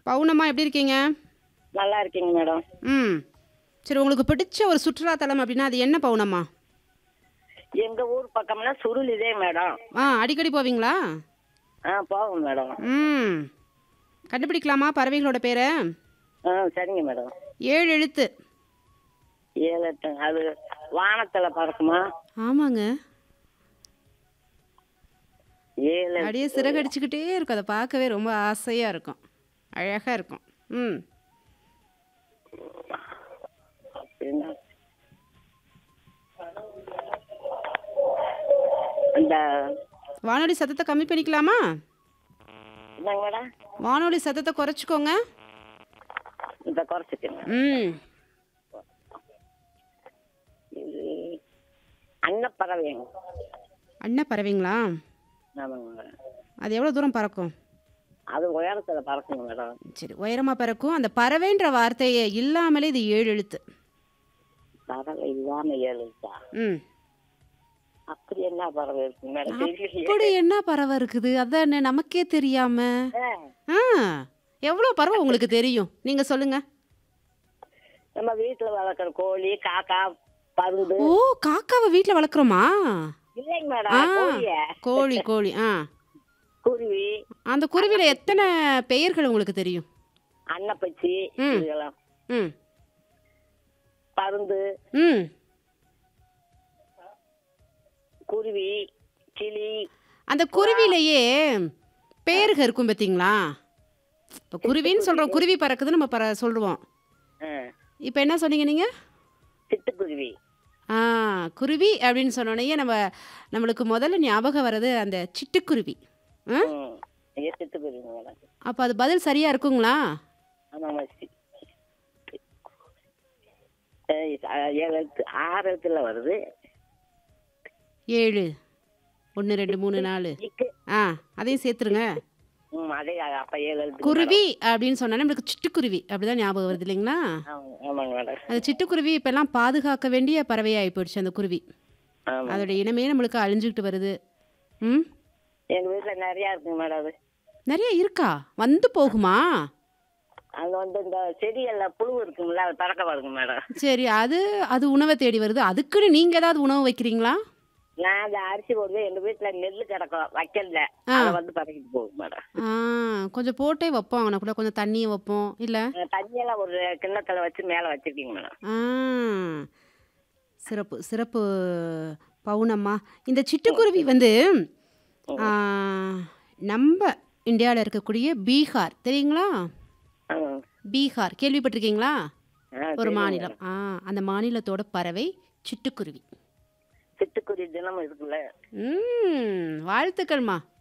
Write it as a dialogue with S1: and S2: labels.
S1: பவுனம்மா எப்படி இருக்கீங்க
S2: நல்லா இருக்கீங்க மேடம்
S1: ம் சரி உங்களுக்கு பிடிச்ச ஒரு சுற்றுலா தலம் அப்படின்னா அது என்ன பவுனம்மா
S2: எங்க ஊர் பக்கம்னா சுருள் இதே மேடம்
S1: ஆ அடிக்கடி போவீங்களா
S2: ஆ போவோம் மேடம்
S1: ம் கண்டுபிடிக்கலாமா பறவைகளோட பேரை
S2: ஆ சரிங்க மேடம்
S1: ஏழு எழுத்து
S2: ஏழு எட்டு அது வானத்துல பறக்குமா
S1: ஆமாங்க
S2: ஏழு
S1: அப்படியே சிறகடிச்சுக்கிட்டே இருக்கும் அதை பார்க்கவே ரொம்ப ஆசையாக இருக்கும் அழகாக இருக்கும் ம்
S2: அப்படின்னா இந்த
S1: வானொலி சத்தத்தை கம்மி பண்ணிக்கலாமா
S2: என்னங்க மேடம்
S1: வானொலி சத்தத்தை குறைச்சிக்கோங்க
S2: இந்த குறைச்சிக்கங்க
S1: ம்
S2: இது அன்னப்பறவைங்க
S1: அண்ணன் பறவைங்களா
S2: ஆமாங்க மேடம்
S1: அது எவ்வளோ தூரம் பறக்கும்
S2: அது உயரத்துல பறக்குங்க மேடம்
S1: சரி உயரமாக பறக்கும் அந்த பறவைன்ற வார்த்தையை இல்லாமலே இது ஏழு எழுத்து
S2: பறவை இல்லாம ஏழு இருக்கா
S1: ம்
S2: அப்படி என்ன பறவை இருக்கு மேடம் தெரியலையே
S1: இப்படி என்ன பறவை இருக்குது அதானே நமக்கே தெரியாம
S2: ஆ,
S1: ஆ எவ்வளோ பறவை உங்களுக்கு தெரியும் நீங்கள் சொல்லுங்க
S2: நம்ம வீட்டுல வளர்க்குற கோழி காக்கா பருந்து
S1: ஓ காக்காவை வீட்டில் வளர்க்குறோமா
S2: இல்லைங்க
S1: ஆ
S2: மேடம் கோழிய
S1: கோழி கோழி ஆ
S2: குருவி
S1: அந்த குருவியில் எத்தனை பெயர்கள் உங்களுக்கு தெரியும்
S2: அன்னப்பச்சி
S1: ம்.
S2: இதெல்லாம்
S1: ம்
S2: பருந்து
S1: ம்
S2: குருவி கிளி
S1: அந்த குருவிலேயே பேருக இருக்கும் பார்த்தீங்களா இப்போ குருவின்னு சொல்கிறோம் குருவி பறக்குது நம்ம பற சொல்லுவோம்
S2: ஆ,
S1: இப்போ என்ன சொன்னீங்க நீங்கள்
S2: சிட்டுக்குருவி
S1: ஆ குருவி அப்படின்னு சொன்னோடனே நம்ம நம்மளுக்கு முதல்ல ஞாபகம் வர்றது அந்த சிட்டுக்குருவி ஆ
S2: ம் இது சிட்டுக்குருவி மேடம்
S1: அப்போ அது பதில் சரியாக இருக்குங்களா
S2: ஆமாம் சி- ஏய், அ, ஏழு எழுத்து ஆறு எழுத்துல வருது
S1: ஏழு ஒன்று ரெண்டு மூணு நாலு
S2: இக்கு
S1: ஆ அதையும் சேர்த்துருங்க
S2: ம் அதே அப்ப ஏழு எழுத்து
S1: குருவி அப்படின்னு சொன்னா நம்மளுக்கு சிட்டுக்குருவி அப்படிதான் ஞாபகம் வருது இல்லைங்களா
S2: ஆமாம் ஆமாங்க மேடம்
S1: அந்த சிட்டுக்குருவி இப்பெல்லாம் பாதுகாக்க வேண்டிய பறவையாகி போயிடுச்சு அந்த குருவி
S2: ஆமாம்
S1: அதோட இனமே நம்மளுக்கு அழிஞ்சுக்கிட்டு வருது ம்
S2: எங்க வீட்டுல நிறைய இருக்குங்க மேடம் அது
S1: நிறைய இருக்கா வந்து போகுமா
S2: அங்க வந்து இந்த செடிகள்ல புழு இருக்குங்களா அது பறக்க வருங்க மேடம்
S1: சரி அது அது உணவை தேடி வருது அதுக்குன்னு நீங்கள் ஏதாவது உணவு வைக்கிறீங்களா
S2: நான் அந்த அரிசி போடுவேன் எங்க வீட்டுல நெல்லு கிடக்கும் வைக்கல
S1: ஆ.
S2: அதை வந்து பறக்கிட்டு போகும் மேடம்
S1: ஆ கொஞ்சம் போட்டே வைப்போம் அவனை கூட கொஞ்சம் தண்ணியை வைப்போம் இல்லை
S2: அஹ் தண்ணியெல்லாம் ஒரு கிண்ணத்துல வச்சு மேல வச்சிருக்கீங்க மேடம்
S1: ஆ சிறப்பு சிறப்பு பவுனம்மா இந்த சிட்டுக்குருவி வந்து ஆ, நம்ம இந்தியாவில் இருக்கக்கூடிய பீகார் தெரியுங்களா
S2: ஆ.
S1: பீகார் கேள்விப்பட்டிருக்கீங்களா
S2: ஆ,
S1: ஒரு
S2: தெரியும்
S1: மாநிலம் ஆ அந்த மாநிலத்தோட பறவை சிட்டுக்குருவி
S2: சிட்டுக்குருவி தினம் இருக்குல்ல
S1: ம் வாழ்த்துக்கள்மா